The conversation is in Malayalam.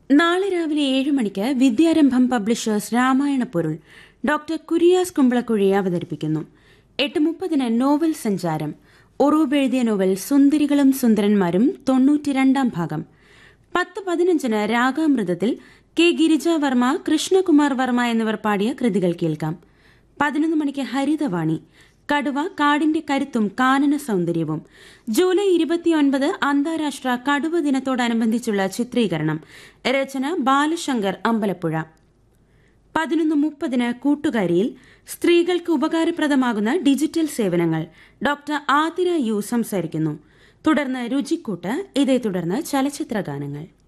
നാളെ രാവിലെ ഏഴ് മണിക്ക് വിദ്യാരംഭം പബ്ലിഷേഴ്സ് രാമായണ പൊരുൾ ഡോക്ടർ കുരിയാസ് കുമ്പളക്കുഴി അവതരിപ്പിക്കുന്നു എട്ട് മുപ്പതിന് നോവൽ സഞ്ചാരം ഒറൂബ് എഴുതിയ നോവൽ സുന്ദരികളും സുന്ദരന്മാരും തൊണ്ണൂറ്റിരണ്ടാം ഭാഗം പത്ത് പതിനഞ്ചിന് രാഗാമൃതത്തിൽ കെ ഗിരിജ വർമ്മ കൃഷ്ണകുമാർ വർമ്മ എന്നിവർ പാടിയ കൃതികൾ കേൾക്കാം പതിനൊന്ന് മണിക്ക് ഹരിതവാണി കടുവ കാടിന്റെ കരുത്തും കാനന സൗന്ദര്യവും ജൂലൈ ഇരുപത്തിയൊൻപത് അന്താരാഷ്ട്ര കടുവ ദിനത്തോടനുബന്ധിച്ചുള്ള ചിത്രീകരണം രചന ബാലശങ്കർ അമ്പലപ്പുഴ പതിനൊന്ന് മുപ്പതിന് കൂട്ടുകാരിയിൽ സ്ത്രീകൾക്ക് ഉപകാരപ്രദമാകുന്ന ഡിജിറ്റൽ സേവനങ്ങൾ ഡോക്ടർ ആതിര യു സംസാരിക്കുന്നു തുടർന്ന് രുചിക്കൂട്ട് ഇതേ തുടർന്ന് ചലച്ചിത്ര ഗാനങ്ങൾ